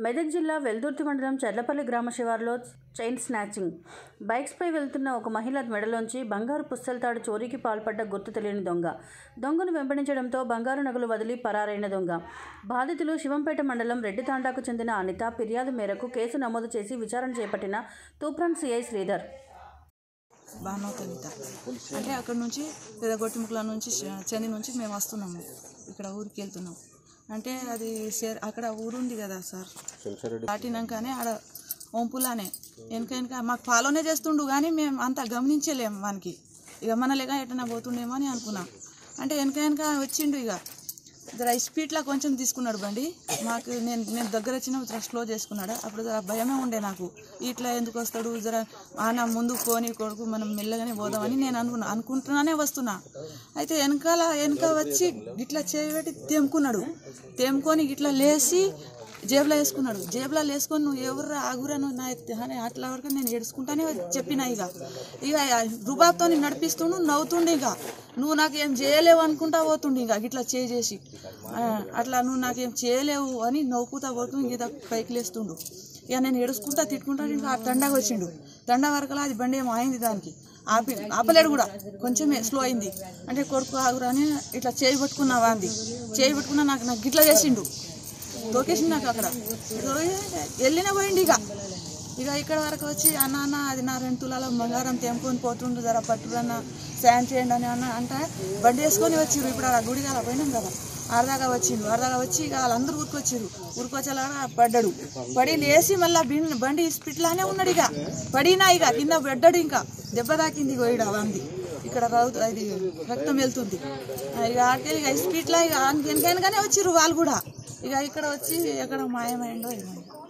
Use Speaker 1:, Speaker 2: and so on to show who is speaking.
Speaker 1: మెదక్ జిల్లా వెల్దుర్తి మండలం చెర్లపల్లి గ్రామ శివారులో చైన్ స్నాచింగ్ బైక్స్పై వెళ్తున్న ఒక మహిళ మెడలోంచి బంగారు పుస్తెలతాడు చోరీకి పాల్పడ్డ గుర్తు తెలియని దొంగ దొంగను వెంబడించడంతో బంగారు నగలు వదిలి పరారైన దొంగ బాధితులు శివంపేట మండలం రెడ్డితాండాకు చెందిన అనిత ఫిర్యాదు మేరకు కేసు నమోదు చేసి విచారణ చేపట్టిన తూప్రాన్ సిఐ శ్రీధర్
Speaker 2: భానోతనిత అంటే అక్కడ నుంచి పెదగొట్టిముక్కల నుంచి చ- చంది నుంచి మేము వస్తున్నాము ఇక్కడ ఊరికి వెళ్తున్నాం అంటే అది సేర్ అక్కడ ఊరు ఉంది కదా సార్ దాటినాకనే ఆడ వంపులానే వెనక వెనక మాకు ఫాలోనే చేస్తుండు కానీ మేము అంత గమనించలేము వానికి ఇక మన లేక ఎటన్నా పోతుండేమో అని అనుకున్నాం అంటే వెనక వెనక వచ్చిండు ఇక జర స్పీడ్లో కొంచెం తీసుకున్నాడు బండి మాకు నేను నేను దగ్గర వచ్చిన జర స్లో చేసుకున్నాడు అప్పుడు జర భయమే ఉండే నాకు ఇట్లా ఎందుకు వస్తాడు జర ఆన ముందుకు పోని కొడుకు మనం మెల్లగానే పోదామని నేను అనుకున్నా అనుకుంటున్నానే వస్తున్నా అయితే వెనకాల వెనక వచ్చి ఇట్లా చేయబెట్టి తెంపుకున్నాడు తెంపుకొని ఇట్లా లేచి జేబులో వేసుకున్నాడు జేబులో వేసుకొని నువ్వు ఎవరు ఆగురా నువ్వు నా ఎత్తి అని అట్లా వరకు నేను ఏడుచుకుంటానే చెప్పిన ఇక ఇక రుబాబ్తో నడిపిస్తుండు నవ్వుతుండే ఇక నువ్వు నాకు ఏం చేయలేవు అనుకుంటా పోతుండే ఇక ఇట్లా చేసి ఆ, అట్లా నువ్వు నాకేం చేయలేవు అని నవ్వుకుంటా పోతుండు ఇక పైకి లేస్తుండు ఇక నేను ఏడుచుకుంటా తిట్టుకుంటా ఇంకా ఆ తండగా వచ్చిండు తండ వరకలా అది బండి ఏమో అయింది దానికి ఆపి ఆపలేడు కూడా కొంచెమే స్లో అయింది అంటే కొడుకు ఆగురా అని ఇట్లా చేయి పట్టుకున్నావా అంది చేయి పట్టుకున్నా నాకు నాకు గిట్లా చేసిండు దొరికేసింది నాకు అక్కడ దొరికి వెళ్ళిన పోయింది ఇక ఇక ఇక్కడ వరకు వచ్చి అన్న అన్న అది నా రెండు తులాల బంగారం తెంపుకొని పోతుండు జర పట్టురన్న శాన్ చేయండి అని అన్న అంటే బండి వేసుకొని వచ్చిర్రు ఇప్పుడు ఆ గుడికి అలా పోయినాం కదా అరదాగా వచ్చిండు అరదాగా వచ్చి ఇక వాళ్ళందరూ ఊరుకొచ్చిర్రు ఊరుకొచ్చేలాగా పడ్డాడు పడి లేచి మళ్ళీ బిన్ బండి స్పిట్లానే ఉన్నాడు ఇక పడినా ఇక కింద పడ్డాడు ఇంకా దెబ్బ తాకింది గోయిడ అంది ఇక్కడ రౌతు అది రక్తం వెళ్తుంది ఇక ఆడికెళ్ళి ఇక స్పీడ్లో ఇక వెనకనే వచ్చిర్రు వాళ్ళు కూడా ఇక ఇక్కడ వచ్చి ఎక్కడ మాయమైండో ఏమో